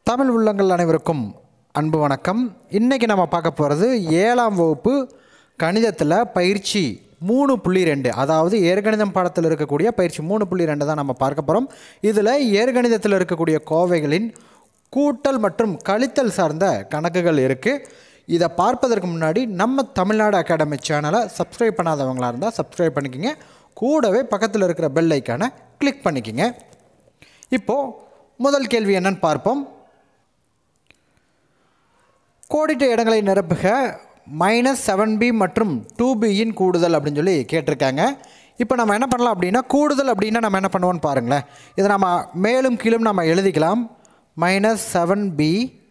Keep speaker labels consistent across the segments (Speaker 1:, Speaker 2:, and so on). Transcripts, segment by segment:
Speaker 1: தமிழ் உள்ளங்கள் அனைவருக்கும் அன்பு வணக்கம் இன்றைக்கி நம்ம பார்க்க போகிறது ஏழாம் வகுப்பு கணிதத்தில் பயிற்சி மூணு புள்ளி ரெண்டு அதாவது ஏற்கணிதம் பாடத்தில் இருக்கக்கூடிய பயிற்சி மூணு புள்ளி ரெண்டு தான் நம்ம பார்க்க போகிறோம் இதில் ஏற்கணிதத்தில் இருக்கக்கூடிய கோவைகளின் கூட்டல் மற்றும் கழித்தல் சார்ந்த கணக்குகள் இருக்குது இதை பார்ப்பதற்கு முன்னாடி நம்ம தமிழ்நாடு அகாடமி சேனலை சப்ஸ்கிரைப் பண்ணாதவங்களா இருந்தால் சப்ஸ்கிரைப் பண்ணிக்கோங்க கூடவே பக்கத்தில் இருக்கிற பெல் ஐக்கானை கிளிக் பண்ணிக்கோங்க இப்போது முதல் கேள்வி என்னன்னு பார்ப்போம் கோடிட்ட இடங்களை நிரப்புக மைனஸ் செவன் பி மற்றும் டூ பியின் கூடுதல் அப்படின்னு சொல்லி கேட்டிருக்காங்க இப்போ நம்ம என்ன பண்ணலாம் அப்படின்னா கூடுதல் அப்படின்னா நம்ம என்ன பண்ணுவோம்னு பாருங்களேன் இதை நம்ம மேலும் கீழும் நம்ம எழுதிக்கலாம் மைனஸ் செவன் பி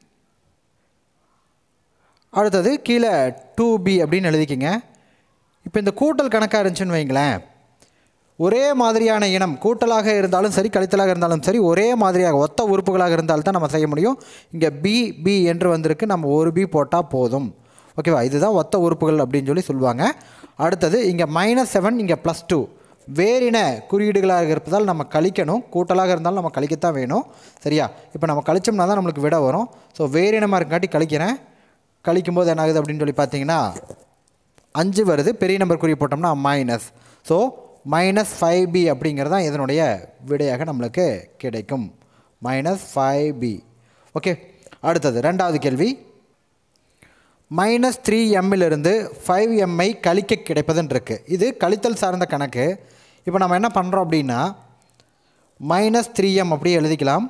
Speaker 1: அடுத்தது கீழே டூ பி அப்படின்னு எழுதிக்கிங்க இப்போ இந்த கூட்டல் கணக்காக இருந்துச்சுன்னு வைங்களேன் ஒரே மாதிரியான இனம் கூட்டலாக இருந்தாலும் சரி கழித்தலாக இருந்தாலும் சரி ஒரே மாதிரியாக ஒத்த உறுப்புகளாக இருந்தால் தான் நம்ம செய்ய முடியும் இங்கே பி பி என்று வந்திருக்கு நம்ம ஒரு பி போட்டால் போதும் ஓகேவா இதுதான் ஒத்த உறுப்புகள் அப்படின்னு சொல்லி சொல்லுவாங்க அடுத்தது இங்கே மைனஸ் செவன் இங்கே ப்ளஸ் டூ வேறின குறியீடுகளாக இருப்பதால் நம்ம கழிக்கணும் கூட்டலாக இருந்தாலும் நம்ம கழிக்கத்தான் வேணும் சரியா இப்போ நம்ம கழிச்சோம்னா தான் நம்மளுக்கு விட வரும் ஸோ வேறினமாக இருக்காட்டி கழிக்கிறேன் கழிக்கும்போது என்ன ஆகுது அப்படின்னு சொல்லி பார்த்தீங்கன்னா அஞ்சு வருது பெரிய நம்பர் குறி போட்டோம்னா minus so minus five B அப்படிங்கிறது தான் இதனுடைய விடையாக நம்மளுக்கு கிடைக்கும் மைனஸ் ஃபைவ் பி ஓகே அடுத்தது ரெண்டாவது கேள்வி மைனஸ் த்ரீ எம்மிலிருந்து ஃபைவ் எம்ஐ கழிக்க கிடைப்பதுன்னு இருக்குது இது கழித்தல் சார்ந்த கணக்கு இப்போ நம்ம என்ன பண்ணுறோம் அப்படின்னா மைனஸ் த்ரீ எம் அப்படியே எழுதிக்கலாம்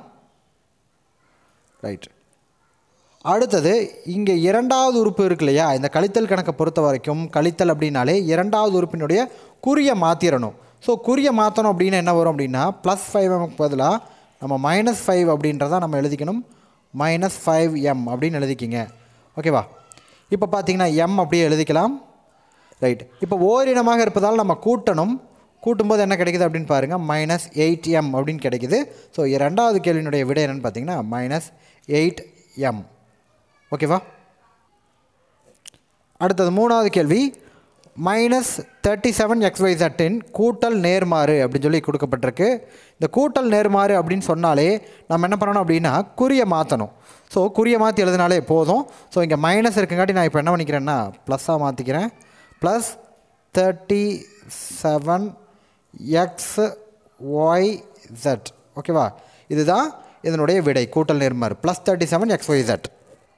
Speaker 1: ரைட் அடுத்தது இங்கே இரண்டாவது உறுப்பு இருக்கு இல்லையா இந்த கழித்தல் கணக்கை பொறுத்த வரைக்கும் கழித்தல் அப்படின்னாலே இரண்டாவது உறுப்பினுடைய குறியை மாற்றிடணும் ஸோ குறியை மாற்றணும் அப்படின்னு என்ன வரும் அப்படின்னா ப்ளஸ் ஃபைவ் எம்க்கு பதிலாக நம்ம மைனஸ் ஃபைவ் அப்படின்றத நம்ம எழுதிக்கணும் மைனஸ் ஃபைவ் எம் அப்படின்னு எழுதிக்கிங்க ஓகேவா இப்போ பார்த்தீங்கன்னா எம் அப்படியே எழுதிக்கலாம் ரைட் இப்போ ஓரினமாக இருப்பதால் நம்ம கூட்டணும் கூட்டும்போது என்ன கிடைக்குது அப்படின்னு பாருங்கள் மைனஸ் எயிட் எம் அப்படின்னு கிடைக்குது ஸோ ரெண்டாவது கேள்வியினுடைய விடை என்னென்னு பார்த்தீங்கன்னா மைனஸ் எயிட் எம் ஓகேவா அடுத்தது மூணாவது கேள்வி மைனஸ் தேர்ட்டி செவன் எக்ஸ்ஒய் ஜட்டின் கூட்டல் நேர்மாறு அப்படின்னு சொல்லி கொடுக்கப்பட்டிருக்கு இந்த கூட்டல் நேர்மாறு அப்படின்னு சொன்னாலே நம்ம என்ன பண்ணணும் அப்படின்னா குறியை மாற்றணும் ஸோ குறியை மாற்றி எழுதினாலே போதும் ஸோ இங்கே மைனஸ் இருக்குங்காட்டி நான் இப்போ என்ன பண்ணிக்கிறேன்னா ப்ளஸ்ஸாக மாற்றிக்கிறேன் plus thirty seven X Y Z ஓகேவா இதுதான் இதனுடைய விடை கூட்டல் நேர்மாறு plus thirty seven X Y Z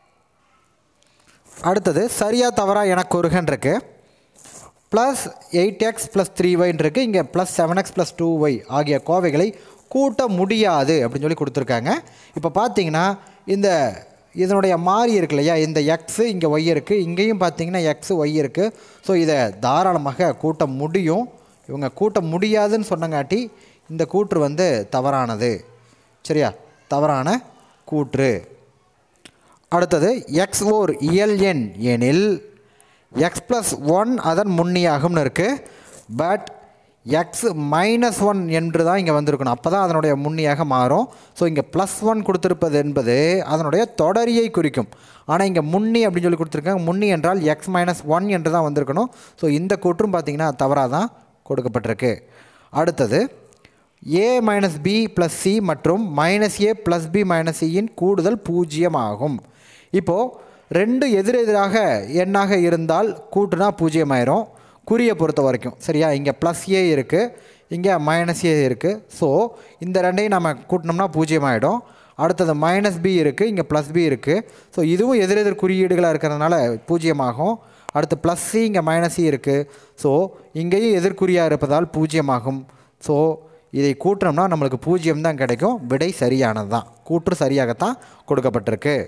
Speaker 1: அடுத்தது சரியா தவறா எனக்கு ஒருகன் இருக்கு plus eight X plus three ஒய்ன்னு இருக்குது இங்கே plus seven X plus two Y ஆகிய கோவைகளை கூட்ட முடியாது அப்படின்னு சொல்லி கொடுத்துருக்காங்க இப்போ பார்த்தீங்கன்னா இந்த இதனுடைய மாறி இருக்கு இல்லையா இந்த எக்ஸு இங்கே ஒய் இருக்குது இங்கேயும் பார்த்தீங்கன்னா எக்ஸு ஒய் இருக்குது ஸோ இதை தாராளமாக கூட்ட முடியும் இவங்க கூட்ட முடியாதுன்னு சொன்னங்காட்டி இந்த கூற்று வந்து தவறானது சரியா தவறான கூற்று அடுத்தது எக்ஸ் ஓர் இயல் எண் எனில் எக்ஸ் ப்ளஸ் ஒன் அதன் முன்னியாகும்னு இருக்குது பட் எக்ஸ் மைனஸ் ஒன் என்று தான் இங்கே வந்திருக்கணும் அப்போ தான் அதனுடைய முன்னியாக மாறும் ஸோ இங்கே ப்ளஸ் ஒன் கொடுத்துருப்பது என்பது அதனுடைய தொடரியை குறிக்கும் ஆனால் இங்கே முன்னி அப்படின்னு சொல்லி கொடுத்துருக்காங்க முன்னி என்றால் எக்ஸ் மைனஸ் ஒன் என்று தான் வந்திருக்கணும் ஸோ இந்த கூற்றும் பார்த்திங்கன்னா தவறாக தான் கொடுக்கப்பட்டிருக்கு அடுத்தது A minus B plus C மற்றும் minus A plus B minus சியின் கூடுதல் பூஜ்ஜியம் ஆகும் இப்போது ரெண்டு எதிரெதிராக எண்ணாக இருந்தால் கூட்டுனா பூஜ்ஜியம் ஆயிரும் குறியை பொறுத்த வரைக்கும் சரியா இங்கே ப்ளஸ் ஏ இருக்குது இங்கே மைனஸ் ஏ இருக்குது ஸோ இந்த ரெண்டையும் நம்ம கூட்டினோம்னா பூஜ்ஜியம் ஆகிடும் அடுத்தது மைனஸ் பி இருக்குது இங்கே ப்ளஸ் பி இருக்குது ஸோ இதுவும் எதிரெதிர் குறியீடுகளாக இருக்கிறதுனால பூஜ்ஜியமாகும் அடுத்து ப்ளஸ் சி இங்கே மைனஸ் சி இருக்குது ஸோ இங்கேயும் எதிர்குறியாக இருப்பதால் பூஜ்ஜியமாகும் ஸோ இதை கூட்டினோம்னா நம்மளுக்கு பூஜ்ஜியம் தான் கிடைக்கும் விடை சரியானது தான் கூற்று சரியாகத்தான் கொடுக்கப்பட்டிருக்கு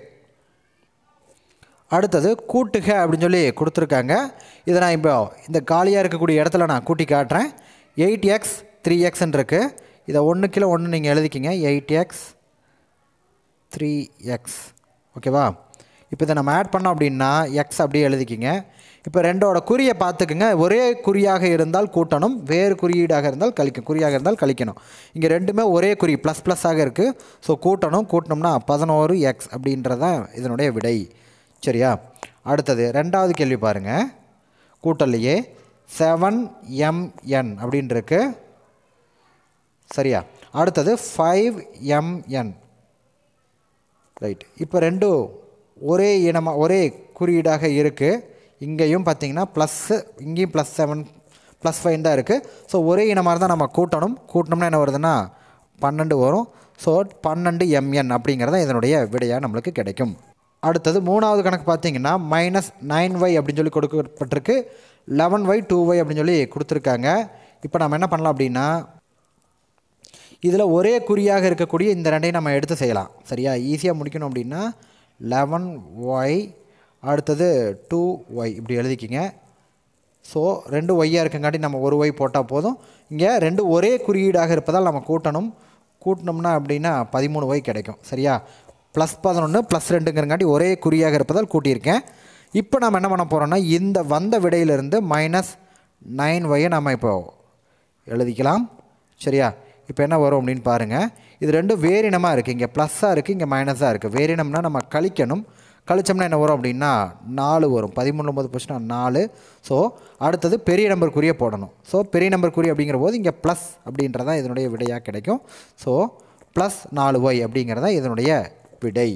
Speaker 1: அடுத்தது கூட்டுக அப்படின்னு சொல்லி கொடுத்துருக்காங்க இதை நான் இப்போ இந்த காலியாக இருக்கக்கூடிய இடத்துல நான் கூட்டி காட்டுறேன் எயிட் எக்ஸ் த்ரீ எக்ஸ்ன்னு இருக்குது இதை ஒன்று கிலோ ஒன்று நீங்கள் எழுதிக்கிங்க எயிட் எக்ஸ் த்ரீ எக்ஸ் ஓகேவா இப்போ இதை நம்ம ஆட் பண்ணோம் அப்படின்னா எக்ஸ் அப்படியே எழுதிக்கிங்க இப்போ ரெண்டோட குறியை பார்த்துக்குங்க ஒரே குறியாக இருந்தால் கூட்டணும் வேறு குறியீடாக இருந்தால் கழிக்கும் குறியாக இருந்தால் கழிக்கணும் இங்கே ரெண்டுமே ஒரே குறி ப்ளஸ் ப்ளஸ்ஸாக இருக்குது ஸோ கூட்டணும் கூட்டினோம்னா பதினோரு எக்ஸ் அப்படின்றதான் இதனுடைய விடை சரியா அடுத்தது ரெண்டாவது கேள்வி பாருங்கள் கூட்டல்லையே செவன் எம்என் அப்படின்னு இருக்கு சரியா அடுத்தது ஃபைவ் எம்என் ரைட் இப்போ ரெண்டும் ஒரே இனமாக ஒரே குறியீடாக இருக்குது இங்கேயும் பார்த்தீங்கன்னா ப்ளஸ்ஸு இங்கேயும் ப்ளஸ் செவன் ப்ளஸ் ஃபைவ் தான் இருக்குது ஸோ ஒரே இனமாக தான் நம்ம கூட்டணும் கூட்டினோம்னா என்ன வருதுன்னா பன்னெண்டு வரும் ஸோ பன்னெண்டு எம்என் அப்படிங்கிறது தான் இதனுடைய விடையாக நம்மளுக்கு கிடைக்கும் அடுத்தது மூணாவது கணக்கு பார்த்தீங்கன்னா மைனஸ் நைன் ஒய் அப்படின்னு சொல்லி கொடுக்கப்பட்டிருக்கு லெவன் ஒய் டூ ஒய் அப்படின்னு சொல்லி கொடுத்துருக்காங்க இப்போ நம்ம என்ன பண்ணலாம் அப்படின்னா இதில் ஒரே குறியாக இருக்கக்கூடிய இந்த ரெண்டையும் நம்ம எடுத்து செய்யலாம் சரியா ஈஸியாக முடிக்கணும் அப்படின்னா லெவன் ஒய் அடுத்தது டூ ஒய் இப்படி எழுதிக்கிங்க ஸோ ரெண்டு ஒய்யாக இருக்கங்காட்டி நம்ம ஒரு ஒய் போட்டால் போதும் இங்கே ரெண்டு ஒரே குறியீடாக இருப்பதால் நம்ம கூட்டணும் கூட்டினோம்னா அப்படின்னா பதிமூணு ஒய் கிடைக்கும் சரியா ப்ளஸ் பதினொன்று ப்ளஸ் ரெண்டுங்கிறங்காட்டி ஒரே குறியாக இருப்பதால் கூட்டியிருக்கேன் இப்போ நம்ம என்ன பண்ண போகிறோம்னா இந்த வந்த விடையிலிருந்து மைனஸ் நைன் ஒய்யை நம்ம இப்போ எழுதிக்கலாம் சரியா இப்போ என்ன வரும் அப்படின்னு பாருங்கள் இது ரெண்டும் வேறினமாக இருக்குது இங்கே ப்ளஸ்ஸாக இருக்குது இங்கே மைனஸாக இருக்குது வேறினம்னா நம்ம கழிக்கணும் கழிச்சோம்னா என்ன வரும் அப்படின்னா நாலு வரும் பதிமூணு ஒம்பது போச்சுன்னா நாலு ஸோ அடுத்தது பெரிய நம்பர் குறிய போடணும் ஸோ பெரிய நம்பர் குறி அப்படிங்கிற போது இங்கே ப்ளஸ் அப்படின்றதான் இதனுடைய விடையாக கிடைக்கும் ஸோ ப்ளஸ் நாலு ஒய் அப்படிங்கிறதான் இதனுடைய விடை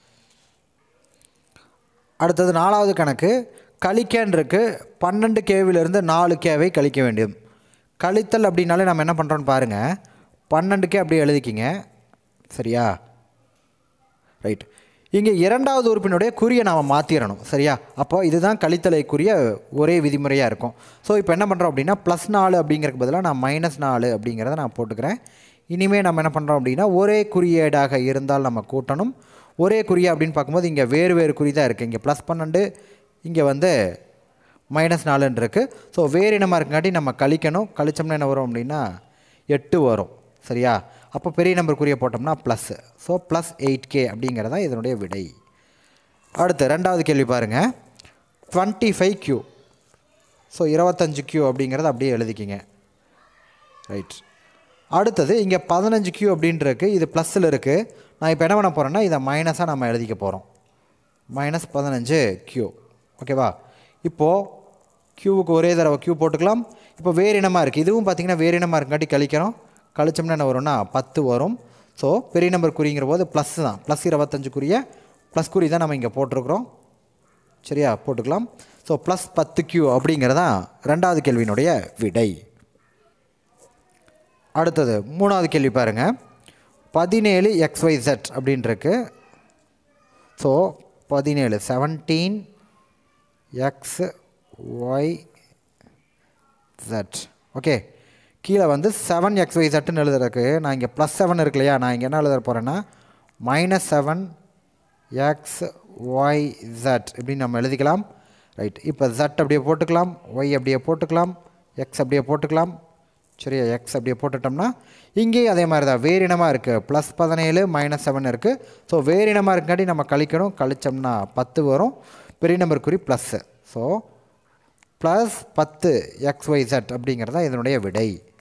Speaker 1: அடுத்தது நாலாவது கணக்கு கழிக்கன் இருக்கு பன்னெண்டு கேவிலிருந்து நாலு கேவை கழிக்க வேண்டும் கழித்தல் அப்படின்னாலே நம்ம என்ன பண்ணுறோன்னு பாருங்கள் பன்னெண்டுக்கே அப்படியே எழுதிக்கிங்க சரியா ரைட் இங்கே இரண்டாவது உறுப்பினுடைய குறியை நாம் மாற்றிடணும் சரியா அப்போ இதுதான் கழித்தலைக்குரிய ஒரே விதிமுறையாக இருக்கும் ஸோ இப்போ என்ன பண்ணுறோம் அப்படின்னா ப்ளஸ் நாலு அப்படிங்கிறதுக்கு பதிலாக நான் மைனஸ் நாலு அப்படிங்கிறத நான் போட்டுக்கிறேன் இனிமேல் நம்ம என்ன பண்ணுறோம் அப்படின்னா ஒரே குறியீடாக இருந்தால் நம்ம கூட்டணும் ஒரே குறியா அப்படின்னு பார்க்கும்போது இங்கே வேறு வேறு குறி தான் இருக்குது இங்கே ப்ளஸ் பன்னெண்டு இங்கே வந்து மைனஸ் நாலுன்னு இருக்குது ஸோ வேறு இனமாக இருக்கங்காட்டி நம்ம கழிக்கணும் கழிச்சோம்னா என்ன வரும் அப்படின்னா எட்டு வரும் சரியா அப்போ பெரிய நம்பர் குறிய போட்டோம்னா plus so plus eight K அப்படிங்கிறதா இதனுடைய விடை அடுத்து ரெண்டாவது கேள்வி பாருங்கள் டுவெண்ட்டி ஃபைவ் க்யூ ஸோ இருபத்தஞ்சு க்யூ அப்படிங்கிறத அப்படியே எழுதிக்கிங்க ரைட் அடுத்தது இங்கே பதினஞ்சு க்யூ அப்படின்ட்டுருக்கு இது ப்ளஸ்ஸில் இருக்குது நான் இப்போ என்ன பண்ண போகிறேன்னா இதை மைனஸாக நம்ம எழுதிக்க போகிறோம் மைனஸ் பதினஞ்சு க்யூ ஓகேவா இப்போது க்யூவுக்கு ஒரே தடவை க்யூ போட்டுக்கலாம் இப்போ வேறு இனமாக இருக்குது இதுவும் பார்த்திங்கன்னா வேறு இனமாக இருக்காட்டி கழிக்கிறோம் கழிச்சோம்னா என்ன வரும்னா பத்து வரும் ஸோ பெரிய நம்பர் குறிங்கிற போது ப்ளஸ் தான் ப்ளஸ் இருபத்தஞ்சு குறிய ப்ளஸ் குறி தான் நம்ம இங்கே போட்டிருக்கிறோம் சரியா போட்டுக்கலாம் ஸோ ப்ளஸ் பத்து க்யூ அப்படிங்கிறதான் ரெண்டாவது கேள்வியினுடைய விடை அடுத்தது மூணாவது கேள்வி பாருங்கள் பதினேழு எக்ஸ்ஒய் செட் அப்படின்ட்டுருக்கு ஸோ பதினேழு seventeen X Y Z okay கீழே வந்து செவன் எக்ஸ் ஒய் ஜெட்டுன்னு எழுதுறதுக்கு நான் இங்கே ப்ளஸ் செவன் இருக்கு இல்லையா நான் இங்கே என்ன எழுத போகிறேன்னா minus seven X Y Z இப்படின்னு நம்ம எழுதிக்கலாம் ரைட் இப்போ ஜெட் அப்படியே போட்டுக்கலாம் ஒய் அப்படியே போட்டுக்கலாம் எக்ஸ் அப்படியே போட்டுக்கலாம் சரியா எக்ஸ் அப்படியே போட்டுட்டோம்னா இங்கேயும் அதே மாதிரி தான் வேறினமாக இருக்குது ப்ளஸ் பதினேழு மைனஸ் செவன் இருக்குது ஸோ வேறினமாக இருக்காட்டி நம்ம கழிக்கணும் கழிச்சோம்னா பத்து வரும் பெரிய நம்பர் குறி ப்ளஸ்ஸு ஸோ ப்ளஸ் பத்து எக்ஸ் ஒய் செட் அப்படிங்கிறது தான் இதனுடைய விடை